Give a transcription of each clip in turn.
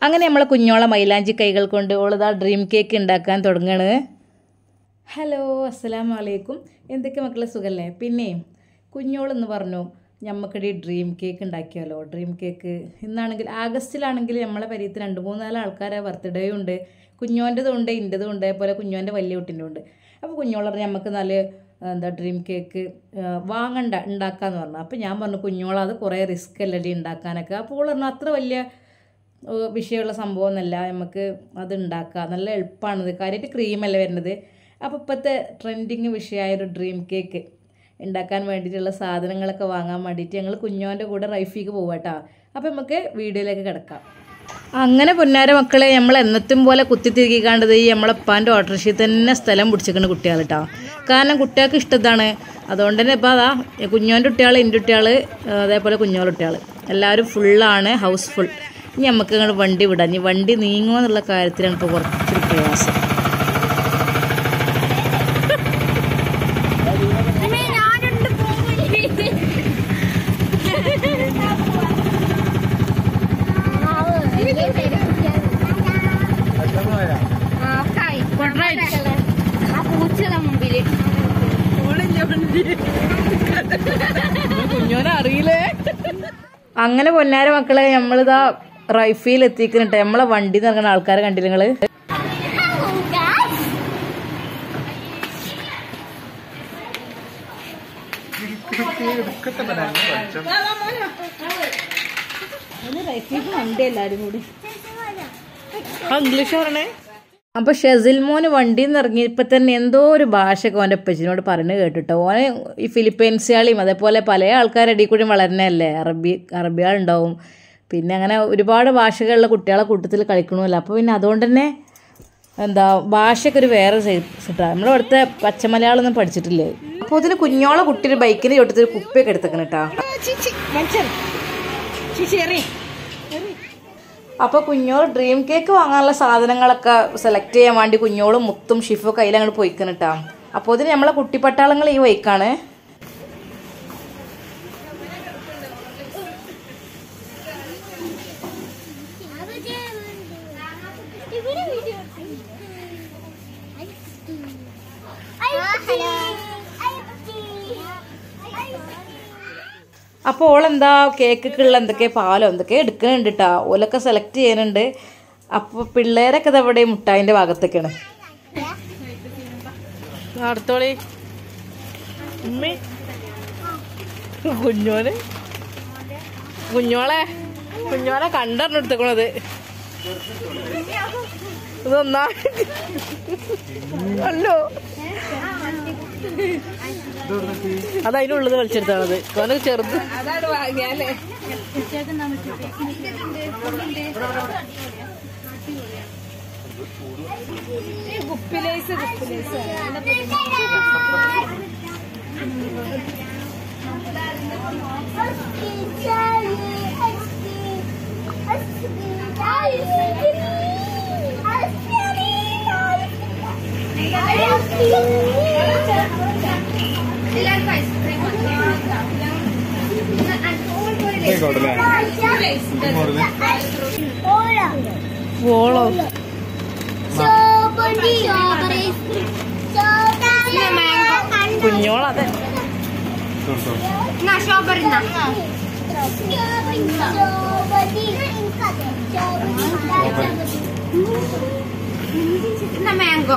അങ്ങനെ നമ്മളെ കുഞ്ഞോളെ മൈലാഞ്ചി കൈകൾ കൊണ്ട് ഓളതാ ഡ്രീം കേക്ക് ഉണ്ടാക്കാൻ തുടങ്ങണ് ഹലോ അസ്സലാം വലൈക്കും എന്തൊക്കെ മക്കളെ സുഖല്ലേ പിന്നെ കുഞ്ഞോളെന്ന് പറഞ്ഞു ഞമ്മക്കടി ഡ്രീം കേക്ക് ഉണ്ടാക്കിയാലോ ഡ്രീം കേക്ക് ഇന്നാണെങ്കിൽ ആഗസ്റ്റിലാണെങ്കിൽ നമ്മളെ പരിയത്ത് രണ്ട് മൂന്ന് നാല് ആൾക്കാരെ ബർത്ത്ഡേ ഉണ്ട് കുഞ്ഞോൻ്റെതും ഉണ്ട് ഇൻ്റെതും ഉണ്ട് അതേപോലെ കുഞ്ഞോൻ്റെ വലിയ കുട്ടീൻ്റെ ഉണ്ട് അപ്പോൾ കുഞ്ഞോൾ പറഞ്ഞു നമുക്ക് നല്ല എന്താ ഡ്രീം കേക്ക് ആ, വാങ്ങണ്ട ഉണ്ടാക്കാന്ന് പറഞ്ഞു അപ്പോൾ ഞാൻ പറഞ്ഞു കുഞ്ഞോള അത് കുറേ റിസ്ക് അല്ലടി ഉണ്ടാക്കാനൊക്കെ അപ്പോൾ ഓൾ പറഞ്ഞു അത്ര വലിയ ഏഹ് വിഷയമുള്ള സംഭവമൊന്നുമല്ല നമുക്ക് അത് ഉണ്ടാക്കാം നല്ല എളുപ്പമാണിത് കാര്യമായിട്ട് ക്രീമല്ല വരുന്നത് അപ്പോൾ ഇപ്പോഴത്തെ ട്രെൻഡിങ് വിഷയമായ ഒരു ഡ്രീം കേക്ക് ഉണ്ടാക്കാൻ വേണ്ടിയിട്ടുള്ള സാധനങ്ങളൊക്കെ വാങ്ങാൻ വേണ്ടിയിട്ട് ഞങ്ങൾ കുഞ്ഞോൻ്റെ കൂടെ റൈഫിക്ക് പോവാട്ടോ അപ്പോൾ നമുക്ക് വീഡിയോയിലേക്ക് കിടക്കാം അങ്ങനെ പൊന്നാര മക്കളെ നമ്മൾ എന്നത്തും പോലെ കുത്തി തിരികാണ്ടത് ഈ നമ്മളെ ഉപ്പാൻ്റെ ഓട്ടോറിക്ഷയിൽ തന്നെ സ്ഥലം പിടിച്ചിരിക്കുന്ന കുട്ടികൾ കേട്ടോ കാരണം കുട്ടികൾക്ക് ഇഷ്ടത്താണ് അതുകൊണ്ട് തന്നെ ഇപ്പോൾ അതാ കുഞ്ഞോൻ്റെ കുട്ടികൾ എൻ്റെ കുട്ടികൾ അതേപോലെ കുഞ്ഞോളെ കുട്ടികൾ എല്ലാവരും ഫുള്ളാണ് ഹൗസ് ഫുൾ ഇനി നമുക്ക് ഇങ്ങോട്ട് വണ്ടി വിടാം ഇനി വണ്ടി നീങ്ങുമോ എന്നുള്ള കാര്യത്തിലാണ് ഇപ്പോൾ കുറച്ചൊരു പ്രയാസം പൂച്ചയുടെ മുമ്പില് കുഞ്ഞോനെ അറിയില്ലേ അങ്ങനെ പൊന്നാര മക്കളെ നമ്മളിതാ റൈഫിയിൽ എത്തിക്കുന്നുണ്ട് നമ്മളെ വണ്ടി നിറങ്ങുന്ന ആൾക്കാരെ കണ്ടില്ല നിങ്ങള് ഇംഗ്ലീഷ് പറഞ്ഞേ അപ്പൊ ഷെസിൽ മോന് വണ്ടിയിൽ നിന്ന് ഇറങ്ങിയപ്പോ തന്നെ എന്തോ ഒരു ഭാഷയൊക്കെ ഓൻ്റെ അപ്പച്ചിനോട് പറഞ്ഞു കേട്ടിട്ടോ ഓന് ഈ ഫിലിപ്പൈൻസുകാളിയും അതേപോലെ പല ആൾക്കാരുടെ ഇടയിൽ കൂടി വളരണല്ലേ അറബി അറബികളുണ്ടാവും പിന്നെ അങ്ങനെ ഒരുപാട് ഭാഷകളുള്ള കുട്ടികളെ കൂട്ടത്തിൽ കളിക്കണമല്ലോ അപ്പോൾ പിന്നെ അതുകൊണ്ട് തന്നെ എന്താ ഭാഷയൊക്കെ ഒരു വേറെ സെറ്റാ നമ്മുടെ അവിടുത്തെ പച്ചമലയാളം ഒന്നും പഠിച്ചിട്ടില്ലേ അപ്പോൾ ഇതിന് കുഞ്ഞോളെ കുട്ടി ബൈക്കിന് ചോട്ടത്തിൽ കുപ്പിയൊക്കെ എടുത്തേക്കണം കേട്ടോ അപ്പോൾ കുഞ്ഞോൾ ഡ്രീം കേക്ക് വാങ്ങാനുള്ള സാധനങ്ങളൊക്കെ സെലക്ട് ചെയ്യാൻ വേണ്ടി കുഞ്ഞോളും മുത്തും ഷിഫും കയ്യിൽ അങ്ങോട്ട് പോയിക്കണിട്ടാ അപ്പോൾ ഇതിന് നമ്മളെ കുട്ടിപ്പട്ടാളങ്ങൾ ഈ വൈക്കാണ് അപ്പോൾ ഓളെന്താ കേക്കൊക്കെയുള്ള എന്തൊക്കെ പാലോ എന്തൊക്കെ എടുക്കുന്നുണ്ട് കേട്ടോ ഓലൊക്കെ സെലക്ട് ചെയ്യുന്നുണ്ട് അപ്പോൾ പിള്ളേരൊക്കെ ഇതെവിടെ മുട്ടായിൻ്റെ ഭാഗത്തൊക്കെയാണ് അടുത്തോളി ഉമ്മി കുഞ്ഞോന് കുഞ്ഞോളെ കുഞ്ഞോളെ കണ്ടറിഞ്ഞെടുത്തേക്കണത് ഇതൊന്നാ അല്ലോ അത് അതിനുള്ളത് കളിച്ചെടുത്താണത് അവന് ചെറുത് ഓളോ കുഞ്ഞോളതെ മാംഗോ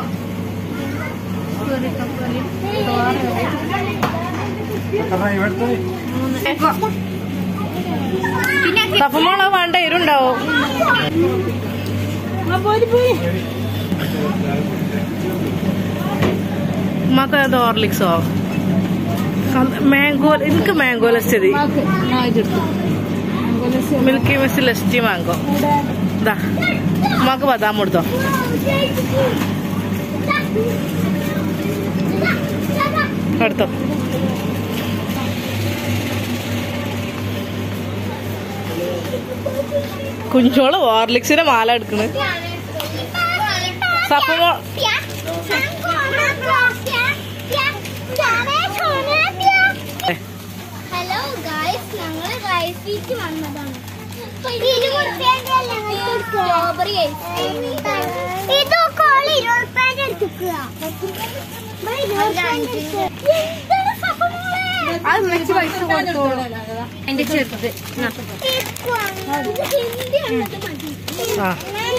പിന്നെ സഫമോള് വേണ്ട എരുണ്ടാവും ഉമ്മക്ക് അത് ഹോർലിക്സോ മാംഗോ എനിക്ക് മാംഗോ ലസ്റ്റതി മിൽക്കി മിസ് ലസ്റ്റി മാംഗോ ഇതാ ഉമ്മക്ക് ബദാം കൊടുത്തോ എടുത്തോ കുഞ്ഞോള് ഹോർലിക്സിന്റെ മാല എടുക്കണ് സഫമോ ഹലോ ഗായ്സ് ഞങ്ങള് റൈസ് വന്നതാണ് ഇത് കോളി ഇരുപത്തിരണ്ട് എടുക്കുക അത് വെച്ച് പൈസ കൊടുത്തോളൂ എന്റെ ചെറുത് എന്നാ. ആ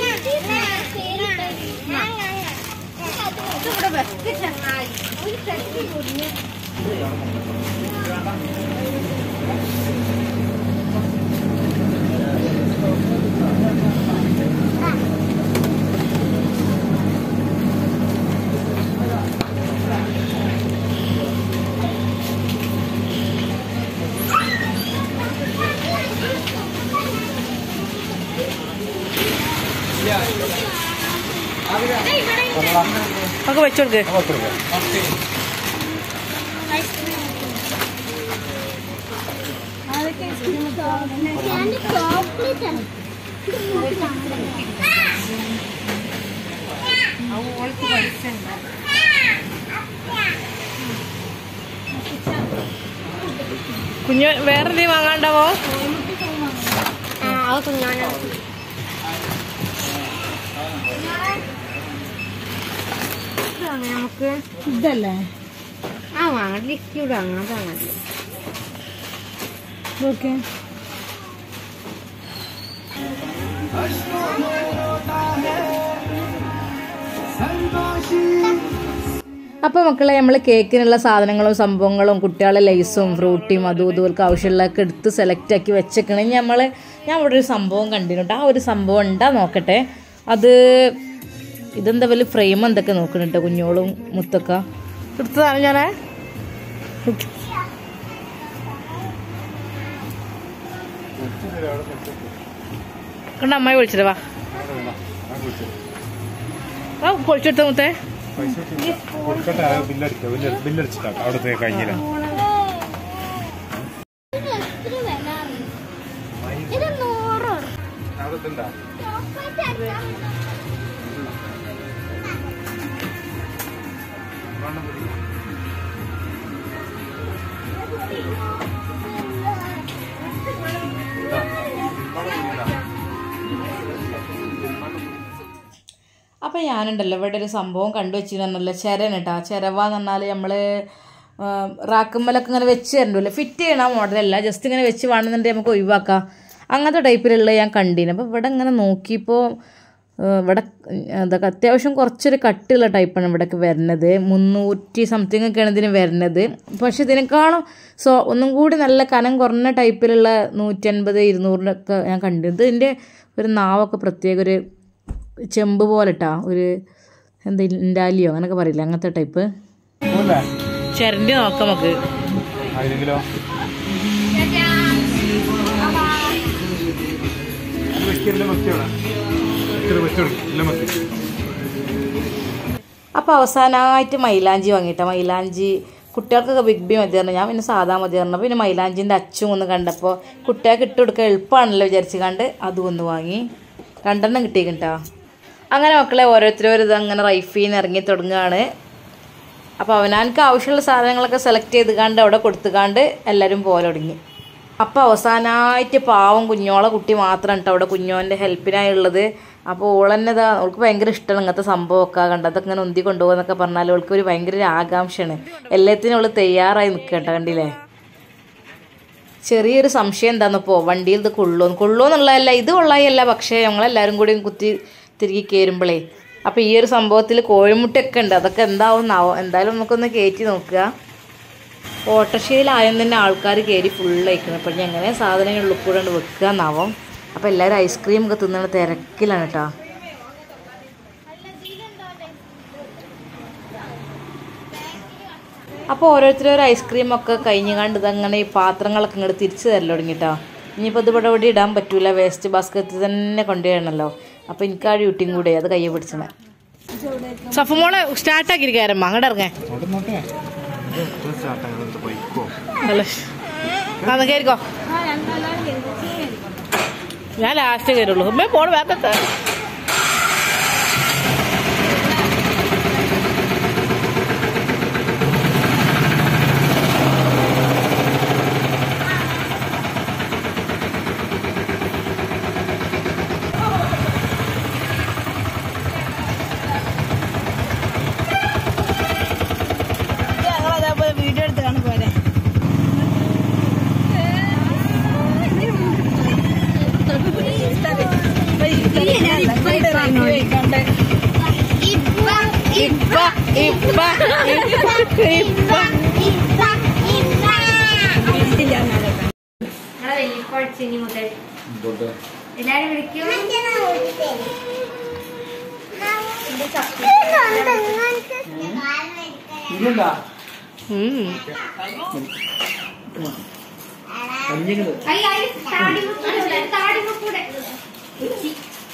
ഇവിടെ ബെസ്റ്റ് ചങ്ങായി ഒരു സെറ്റ് കുടുങ്ങി ഒക്കെ വെച്ചോടുക്ക് ചോക്ലേറ്റ് ആണ് അവൾക്ക് പൈസ ഉണ്ട് കുഞ്ഞു വേറെ എന്തെങ്കിലും വാങ്ങാണ്ടാവോ ആ അത് കുഞ്ഞാനാണ് ഇതാണ് നമുക്ക് ഇതല്ലേ ആ വാങ്ങാം ലിക്വിഡ് വാങ്ങാം അത് വാങ്ങാം ഓക്കെ അപ്പോൾ മക്കളെ നമ്മൾ കേക്കിനുള്ള സാധനങ്ങളും സംഭവങ്ങളും കുട്ടികളെ ലൈസും ഫ്രൂട്ടിയും അതും ഇതുപോലൊക്കെ ആവശ്യമുള്ളതൊക്കെ എടുത്ത് സെലക്ട് ആക്കി വെച്ചേക്കണം ഇനി നമ്മൾ ഞാൻ ഇവിടെ ഒരു സംഭവം കണ്ടിട്ടുണ്ട് ആ ഒരു സംഭവം ഉണ്ടാ നോക്കട്ടെ അത് ഇതെന്താ വലിയ ഫ്രെയിം എന്തൊക്കെ നോക്കണുണ്ട് കുഞ്ഞോളും മുത്തൊക്കെ എടുത്തതാണ് ഞാനേ കണ്ട അമ്മായി വിളിച്ചത് വാ വാ പൊളിച്ചെടുത്ത മുത്തേ കൊടുക്കട്ടെ അത് ബില്ലടിക്കാം ബില്ല് ബില്ലടിച്ചിട്ടാക്കാം അവിടുത്തെ കഴിഞ്ഞില്ല ഇത് എത്ര വില അറിയോ? ഇത് നൂറ് അവിടുത്തെ ചോക്ലേറ്റ് അല്ല. അപ്പം ഞാനുണ്ടല്ലോ ഇവിടെ ഒരു സംഭവം കണ്ടു വെച്ചിരുന്നല്ലോ ചെരൻ കേട്ടോ ചെരവ എന്ന് പറഞ്ഞാൽ നമ്മൾ റാക്കുമ്മലൊക്കെ ഇങ്ങനെ വെച്ച് തരണ്ടല്ലോ ഫിറ്റ് ചെയ്യണ മോഡലല്ല ജസ്റ്റ് ഇങ്ങനെ വെച്ച് വേണമെന്നുണ്ടെങ്കിൽ നമുക്ക് ഒഴിവാക്കാം അങ്ങനത്തെ ടൈപ്പിലുള്ള ഞാൻ കണ്ടീന് അപ്പോൾ ഇവിടെ ഇങ്ങനെ നോക്കിയപ്പോൾ ഇവിടെ അതൊക്കെ അത്യാവശ്യം കുറച്ചൊരു കട്ടിയുള്ള ടൈപ്പാണ് ഇവിടെയൊക്കെ വരുന്നത് മുന്നൂറ്റി സംതിങ് ഒക്കെയാണ് ഇതിന് വരുന്നത് പക്ഷെ ഇതിനേക്കാളും സോ ഒന്നും കൂടി നല്ല കനം കുറഞ്ഞ ടൈപ്പിലുള്ള നൂറ്റൻപത് ഇരുന്നൂറിനൊക്കെ ഞാൻ കണ്ടു ഇതിൻ്റെ ഒരു നാവൊക്കെ പ്രത്യേക ഒരു ചെമ്പ് പോലെ ഇട്ടാ ഒരു എന്താ ഇൻഡാലിയോ അങ്ങനൊക്കെ പറയില്ല അങ്ങനത്തെ ടൈപ്പ് ചിരണ്ടി നോക്കാം നമുക്ക് ആയിരെങ്കിലോ അപ്പോൾ അവസാനമായിട്ട് മൈലാഞ്ചി വാങ്ങിയിട്ടാ മൈലാഞ്ചി കുട്ടികൾക്കൊക്കെ ബിഗ് ബി മതി പറഞ്ഞു ഞാൻ പിന്നെ സാധാ മതി പറഞ്ഞു പിന്നെ മൈലാഞ്ചിൻ്റെ അച്ചും ഒന്ന് കണ്ടപ്പോൾ കുട്ടികൾക്ക് ഇട്ട് കൊടുക്കാൻ എളുപ്പമാണല്ലോ വിചാരിച്ച് കണ്ട് അതും ഒന്ന് വാങ്ങി രണ്ടെണ്ണം കിട്ടിയിട്ടാ അങ്ങനെ മക്കളെ ഓരോരുത്തരും ഇത് അങ്ങനെ റൈഫിൽ നിന്ന് ഇറങ്ങി തുടങ്ങുകയാണ് അപ്പോൾ അവനാർക്ക് ആവശ്യമുള്ള സാധനങ്ങളൊക്കെ സെലക്ട് ചെയ്ത് കണ്ട് അവിടെ കൊടുത്തുകാണ്ട് എല്ലാവരും പോലെ തുടങ്ങി അപ്പോൾ അവസാനമായിട്ട് പാവം കുഞ്ഞോളെ കുട്ടി മാത്രം കേട്ടോ അവിടെ കുഞ്ഞോൻ്റെ ഹെൽപ്പിനായുള്ളത് അപ്പോൾ ഓളെന്നെ ഇതാ അവൾക്ക് ഭയങ്കര ഇഷ്ടമാണ് ഇങ്ങനത്തെ സംഭവമൊക്കെ കണ്ടതൊക്കെ ഇങ്ങനെ ഉന്തി കൊണ്ടുപോകുന്നൊക്കെ പറഞ്ഞാൽ അവൾക്ക് ഒരു ഭയങ്കര ഒരു ആകാംക്ഷയാണ് എല്ലാത്തിനും അവൾ തയ്യാറായി നിൽക്കുക കേട്ടോ കണ്ടില്ലേ ചെറിയൊരു സംശയം എന്താണെന്നിപ്പോൾ വണ്ടിയിൽ ഇത് കൊള്ളുമോ കൊള്ളുമെന്നുള്ളതല്ല ഇത് കൊള്ളായല്ല പക്ഷേ ഞങ്ങളെല്ലാവരും കൂടി കുത്തി തിരികെ കയറുമ്പോഴേ അപ്പോൾ ഈ ഒരു സംഭവത്തിൽ കോഴിമുട്ടയൊക്കെ ഉണ്ട് അതൊക്കെ എന്താവും എന്നാവും എന്തായാലും നമുക്കൊന്ന് കയറ്റി നോക്കുക ഓട്ടോറിക്ഷയിലായും തന്നെ ആൾക്കാർ കയറി ഫുള്ളായിക്കണം അപ്പം എങ്ങനെ സാധനങ്ങൾ ഉള്ളിക്കൂടെ വെക്കുക എന്നാവും അപ്പോൾ എല്ലാവരും ഐസ്ക്രീം ഒക്കെ തിന്നണ തിരക്കിലാണ് കേട്ടോ അപ്പോൾ ഓരോരുത്തരും ഒരു ഐസ്ക്രീം ഒക്കെ കഴിഞ്ഞ് കണ്ട് ഇതങ്ങനെ ഈ പാത്രങ്ങളൊക്കെ ഇങ്ങോട്ട് തിരിച്ചു തരൽ തുടങ്ങിട്ടോ ഇനിയിപ്പോൾ ഇത് ഇവിടെ ഇവിടെ ഇടാൻ പറ്റൂല വേസ്റ്റ് ബാസ്ക്കറ്റിൽ തന്നെ കൊണ്ടുവരണമല്ലോ അപ്പോൾ എനിക്ക് ആ ഡ്യൂട്ടിയും കൂടെ അത് കയ്യെ പിടിച്ചണേ സഫമോളെ സ്റ്റാർട്ടാക്കിയിരിക്കാരമ്മ അങ്ങോട്ട് ഇറങ്ങേ ബൈക്കോ അല്ല അന്ന് കയറിക്കോ ഞാൻ ലാസ്റ്റ് കയറുള്ളൂ ഉമ്മേ പോണ് വേഗത്തെ ഇപ്പ ഇപ്പ നിങ്ങളെ വെല്ലിപ്പഴിച്ച് ഇനി മുതൽ എല്ലാരും വിളിക്കൂ അയ്യ അയ്യ താടി മുക്കൂടെ താടി മുക്കൂടെ ഉച്ചി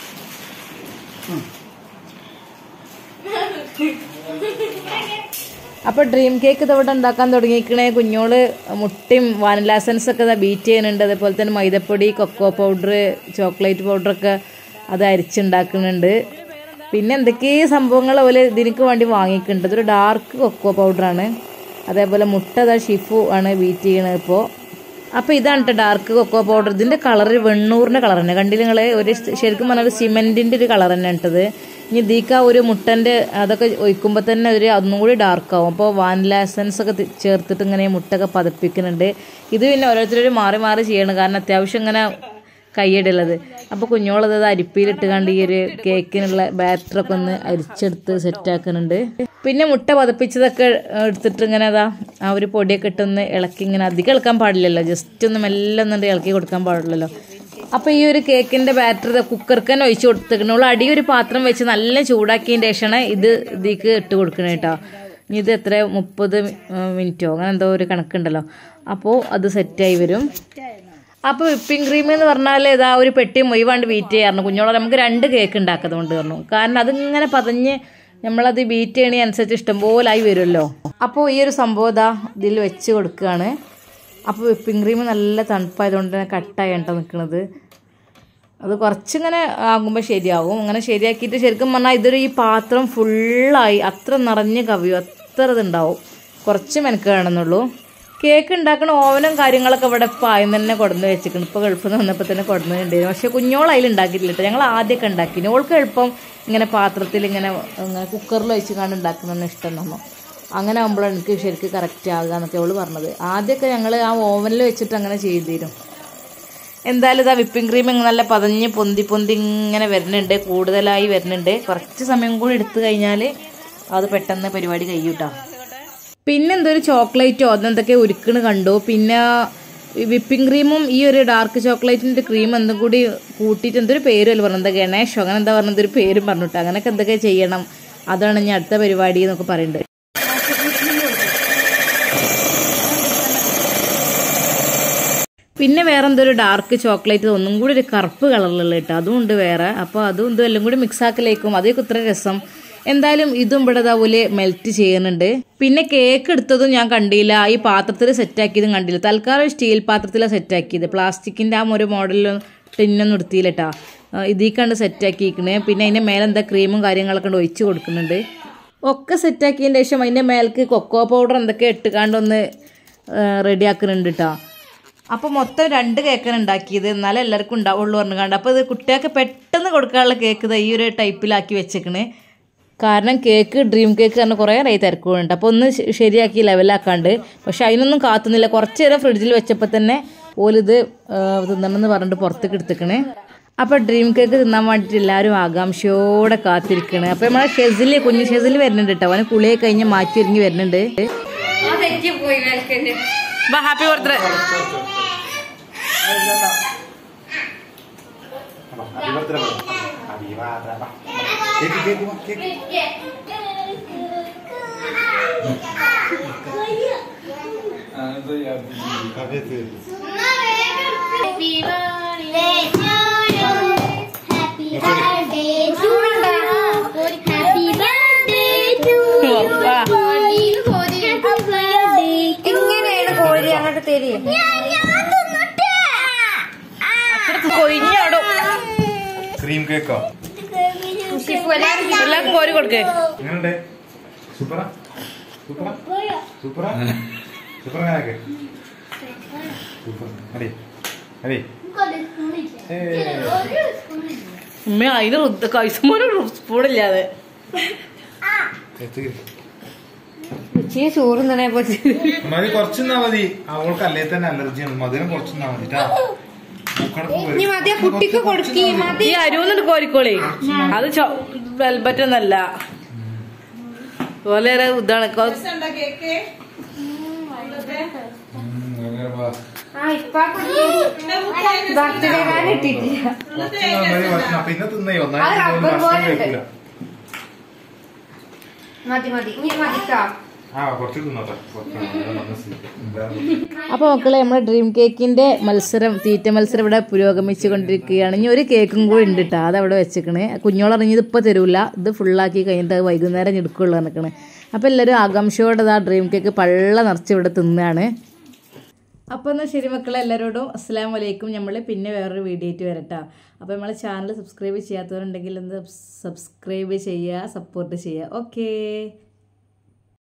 അപ്പൊ ഡ്രീം കേക്ക് ഇതവിടെ ഉണ്ടാക്കാൻ തുടങ്ങിയിരിക്കണേ കുഞ്ഞോള് മുട്ടയും വാനില എസൻസ് ഒക്കെ ഇതാ ബീറ്റ് ചെയ്യുന്നുണ്ട് അതേപോലെ തന്നെ മൈദപ്പൊടി കൊക്കോ പൗഡർ ചോക്ലേറ്റ് പൗഡറൊക്കെ അത് അരിച്ചുണ്ടാക്കുന്നുണ്ട് പിന്നെ എന്തൊക്കെയോ സംഭവങ്ങൾ പോലെ ഇതിനക്ക് വേണ്ടി വാങ്ങിക്കുന്നുണ്ട് ഇതൊരു ഡാർക്ക് കൊക്കോ പൗഡറാണ് അതേപോലെ മുട്ട ഇതാ ഷിഫു ആണ് ബീറ്റ് ചെയ്യണത് ഇപ്പോൾ അപ്പോൾ ഇതാണ് കേട്ടോ ഡാർക്ക് കൊക്കോ പൗഡർ ഇതിൻ്റെ കളർ വെണ്ണൂറിൻ്റെ കളർ തന്നെ കണ്ടില്ല നിങ്ങൾ ഒരു ശരിക്കും പറഞ്ഞാൽ ഒരു സിമെൻറ്റിൻ്റെ ഒരു കളർ തന്നെ ഇട്ടത് ഇനി ദീക്ക ഒരു മുട്ടൻ്റെ അതൊക്കെ ഒഴിക്കുമ്പോൾ തന്നെ ഒരു ഒന്നും കൂടി ഡാർക്ക് ആവും അപ്പോൾ വാനില എസൻസ് ഒക്കെ തി- ചേർത്തിട്ട് ഇങ്ങനെ ഈ മുട്ടൊക്കെ പതപ്പിക്കുന്നുണ്ട് ഇത് പിന്നെ ഓരോരുത്തരും മാറി മാറി ചെയ്യണം കാരണം അത്യാവശ്യം ഇങ്ങനെ കൈയിടുള്ളത് അപ്പോൾ കുഞ്ഞോളത് അത് അരിപ്പിയിലിട്ട് കണ്ട് ഈ ഒരു കേക്കിനുള്ള ബാറ്ററൊക്കെ ഒന്ന് അരിച്ചെടുത്ത് സെറ്റാക്കുന്നുണ്ട് പിന്നെ മുട്ട പതപ്പിച്ചതൊക്കെ എടുത്തിട്ട് ഇങ്ങനെ അതാ ആ ഒരു പൊടിയൊക്കെ ഇട്ടൊന്ന് ഇളക്കി ഇങ്ങനെ അധികം ഇളക്കാൻ പാടില്ലല്ലോ ജസ്റ്റ് ഒന്ന് മെല്ലെ ഒന്നുണ്ട് ഇളക്കി കൊടുക്കാൻ പാടില്ലല്ലോ അപ്പോൾ ഈ ഒരു കേക്കിൻ്റെ ബാറ്റർ കുക്കർക്ക് തന്നെ ഒഴിച്ച് കൊടുത്തിരിക്കണുള്ളൂ അടി ഒരു പാത്രം വെച്ച് നല്ല ചൂടാക്കിയതിൻ്റെ ശേഷമാണ് ഇത് ഇതിക്ക് ഇട്ട് കൊടുക്കണേ കേട്ടോ ഇനി ഇത് എത്ര മുപ്പത് മിനിറ്റോ അങ്ങനെ എന്തോ ഒരു കണക്കുണ്ടല്ലോ അപ്പോൾ അത് സെറ്റായി വരും അപ്പോൾ വിപ്പിംഗ് ക്രീം എന്ന് പറഞ്ഞാൽ ഇതാ ഒരു പെട്ടി മൊയ്വാണ്ട് ബീറ്റ് ചെയ്യാറുണ്ട് കുഞ്ഞോളം നമുക്ക് രണ്ട് കേക്ക് ഉണ്ടാക്കുന്നതുകൊണ്ട് പറഞ്ഞു കാരണം അതിങ്ങനെ പതഞ്ഞ് നമ്മളത് ബീറ്റ് ചെയ്യണ അനുസരിച്ച് ഇഷ്ടംപോലെ ആയി വരുമല്ലോ അപ്പോൾ ഈ ഒരു സംഭവം ഇതാ ഇതിൽ വെച്ച് കൊടുക്കുകയാണ് അപ്പോൾ വിപ്പിംഗ് ക്രീം നല്ല തണുപ്പായതുകൊണ്ട് തന്നെ കട്ടായി കേട്ടോ നിൽക്കുന്നത് അത് കുറച്ചിങ്ങനെ ആകുമ്പോൾ ശരിയാവും അങ്ങനെ ശരിയാക്കിയിട്ട് ശരിക്കും പറഞ്ഞാൽ ഇതൊരു ഈ പാത്രം ഫുള്ളായി അത്ര നിറഞ്ഞ് കവിയും അത്ര ഇതുണ്ടാവും കുറച്ച് മെനക്ക് വേണമെന്നുള്ളൂ കേക്ക് ഉണ്ടാക്കണ ഓവനും കാര്യങ്ങളൊക്കെ ഇവിടെ ഇപ്പോൾ ആദ്യം തന്നെ കൊടുന്ന് വെച്ചിട്ടുണ്ട് ഇപ്പോൾ ഗൾഫിൽ നിന്ന് വന്നപ്പോൾ തന്നെ കൊടുന്നുണ്ടായിരുന്നു പക്ഷേ കുഞ്ഞോൾ അതിൽ ഉണ്ടാക്കിയിട്ടില്ല കേട്ടോ ഞങ്ങൾ ആദ്യമൊക്കെ ഉണ്ടാക്കി ഓൾക്ക് എളുപ്പം ഇങ്ങനെ പാത്രത്തിൽ ഇങ്ങനെ ഇങ്ങനെ കുക്കറിൽ വെച്ച് കണ്ട് ഉണ്ടാക്കുന്നതെന്ന് ഇഷ്ടം നമ്മൾ അങ്ങനെ ആകുമ്പോഴാണ് എനിക്ക് ശരിക്കും കറക്റ്റ് ആകുക എന്നൊക്കെ അവള് പറഞ്ഞത് ആദ്യമൊക്കെ ഞങ്ങൾ ആ ഓവനിൽ വെച്ചിട്ട് അങ്ങനെ ചെയ്തിരും എന്തായാലും ഇതാ വിപ്പിംഗ് ക്രീം ഇങ്ങനെ നല്ല പതഞ്ഞ് പൊന്തി പൊന്തി ഇങ്ങനെ വരുന്നുണ്ട് കൂടുതലായി വരുന്നുണ്ട് കുറച്ച് സമയം കൂടി എടുത്തു കഴിഞ്ഞാൽ അത് പെട്ടെന്ന് പരിപാടി കഴിയൂട്ടോ പിന്നെ എന്തൊരു ചോക്ലേറ്റോ അതെന്തൊക്കെ ഉരുക്കണ് കണ്ടു പിന്നെ വിപ്പിംഗ് ക്രീമും ഈ ഒരു ഡാർക്ക് ചോക്ലേറ്റിൻ്റെ ക്രീം എന്തും കൂടി കൂട്ടിയിട്ട് എന്തൊരു പേരല്ലോ പറഞ്ഞു എന്താ ഗണേഷോ അങ്ങനെ എന്താ പറഞ്ഞത് ഒരു പേരും പറഞ്ഞിട്ട് അങ്ങനെയൊക്കെ എന്തൊക്കെ ചെയ്യണം അതാണ് ഇനി അടുത്ത പരിപാടി എന്നൊക്കെ പറയുന്നുണ്ട് പിന്നെ വേറെ എന്തോ ഒരു ഡാർക്ക് ചോക്ലേറ്റ് ഒന്നും കൂടി ഒരു കറുപ്പ് കളറിലുള്ള കേട്ടോ അതും ഉണ്ട് വേറെ അപ്പോൾ അതും ഇതും എല്ലാം കൂടി മിക്സ് ആക്കലേക്കും അതൊക്കെ ഇത്ര രസം എന്തായാലും ഇതും ഇവിടെ അതുപോലെ മെൽറ്റ് ചെയ്യുന്നുണ്ട് പിന്നെ കേക്ക് എടുത്തതും ഞാൻ കണ്ടില്ല ഈ പാത്രത്തിൽ സെറ്റാക്കിയതും കണ്ടില്ല തൽക്കാലം സ്റ്റീൽ പാത്രത്തിലാണ് സെറ്റാക്കിയത് പ്ലാസ്റ്റിക്കിൻ്റെ ആ ഒരു മോഡലിലും ടിന്നൊന്നും എടുത്തില്ല കേട്ടോ ഇതിൽ കണ്ട് സെറ്റാക്കിയിരിക്കണേ പിന്നെ അതിൻ്റെ മേലെ എന്താ ക്രീമും കാര്യങ്ങളൊക്കെ ഉണ്ട് ഒഴിച്ച് കൊടുക്കുന്നുണ്ട് ഒക്കെ സെറ്റാക്കിയതിന് ശേഷം അതിൻ്റെ മേലേക്ക് കൊക്കോ പൗഡർ എന്തൊക്കെ ഇട്ടുകാണ്ടൊന്ന് റെഡിയാക്കുന്നുണ്ട് കേട്ടോ അപ്പോൾ മൊത്തം രണ്ട് കേക്കാണ് ഉണ്ടാക്കിയത് എന്നാലേ എല്ലാവർക്കും ഉണ്ടാവുള്ളൂ പറഞ്ഞു കണ്ട് അപ്പോൾ ഇത് കുട്ടികൾക്ക് പെട്ടെന്ന് കൊടുക്കാനുള്ള കേക്ക് ദാ ഈ ഒരു ടൈപ്പിലാക്കി വെച്ചേക്കണ് കാരണം കേക്ക് ഡ്രീം കേക്ക് കാരണം കുറേ റേ തിരക്കുകളുണ്ട് അപ്പോൾ ഒന്ന് ശ- ശരിയാക്കി ലെവലാക്കാണ്ട് പക്ഷെ അതിനൊന്നും കാത്തുന്നില്ല കുറച്ച് നേരം ഫ്രിഡ്ജിൽ വെച്ചപ്പോൾ തന്നെ ഓലിത് തിന്നണമെന്ന് പറഞ്ഞിട്ട് പുറത്തേക്ക് എടുത്തേക്കണേ അപ്പോൾ ഡ്രീം കേക്ക് തിന്നാൻ വേണ്ടിയിട്ട് എല്ലാവരും ആകാംക്ഷയോടെ കാത്തിരിക്കണ് അപ്പോൾ നമ്മളെ ഷെസിൽ കുഞ്ഞു ഷെസിൽ വരുന്നുണ്ട് കേട്ടോ അവന് കുളിയൊക്കെ കഴിഞ്ഞ് മാറ്റി ഒരുങ്ങി വരുന്നുണ്ട് ആ തെറ്റി പോയി വിളക്കന്റെ happy birthday Happy birthday to you. Happy birthday to you. Happy birthday to you. എങ്ങനെയാണ് കോരി അങ്ങോട്ട് തരി കൊയിഞ്ഞാടോ ക്രീം കേക്കോ എല്ലാവർക്കും കോരി കൊടുക്കേ എങ്ങനെയുണ്ട് സൂപ്പറാ സൂപ്പറാ സൂപ്പറാ സൂപ്പർ എങ്ങനെയൊക്കെ സൂപ്പർ അടി അടി ഉമ്മ അതിന് റുദ്ദ കൈസുമോനും സ്പൂണില്ലാതെ ഉച്ചയെ ചോറ് തന്നെ പോയി മതി കുറച്ചെന്നാ മതി അവൾക്ക് അല്ലേ തന്നെ അലർജിയാണ് മധുരം കുറച്ചെന്നാ മതി ട്ടാ. മൂക്കടപ്പ് വരും. ഇനി മതി ആ കുട്ടിക്ക് കൊടുക്കി മതി ഈ അരുവന്നിട്ട് കോരിക്കോളി അത് വെൽബറ്റ് ഒന്നല്ല പോലെ ഒരു ഇതാണ് കൊ- ആ ഇപ്പൊ ബർത്ത്ഡേ കാർഡ് ഇട്ടിട്ടില്ല കുറച്ച് നന്നായി ഭക്ഷണം. പിന്നെ തിന്നേ അത് ഒന്നായി റബ്ബർ ഭക്ഷണം പോലെ ഉണ്ട്. കഴിക്കൂല മതി മതി ഇനി മതിക്കാ ആ കുറച്ച് തിന്നോട്ടെ കുറച്ച് അപ്പോൾ മക്കളെ നമ്മുടെ ഡ്രീം കേക്കിന്റെ മത്സരം തീറ്റ മത്സരം ഇവിടെ പുരോഗമിച്ചു കൊണ്ടിരിക്കുകയാണ് ഇനി ഒരു കേക്കും കൂടി ഉണ്ട് കേട്ടോ അത് അവിടെ വെച്ചിക്കണേ കുഞ്ഞോളറിഞ്ഞത് ഇപ്പോൾ തരൂല ഇത് ഫുള്ളാക്കി കഴിഞ്ഞിട്ട് അത് വൈകുന്നേരം ഞെടുക്കുള്ളൂ നിൽക്കണേ അപ്പോൾ എല്ലാവരും ആകാംക്ഷയോടെ ആ ഡ്രീം കേക്ക് പള്ള നിറച്ച് ഇവിടെ തിന്നാണ് അപ്പോൾ എന്നാൽ ശരി മക്കളെ എല്ലാവരോടും അസ്സാം വലൈക്കും നമ്മൾ പിന്നെ വേറൊരു വീഡിയോ ആയിട്ട് വരട്ടാ അപ്പോൾ നമ്മളെ ചാനൽ സബ്സ്ക്രൈബ് ചെയ്യാത്തവരുണ്ടെങ്കിൽ ഒന്ന് സബ്സ്ക്രൈബ് ചെയ്യുക സപ്പോർട്ട് ചെയ്യുക ഓക്കേ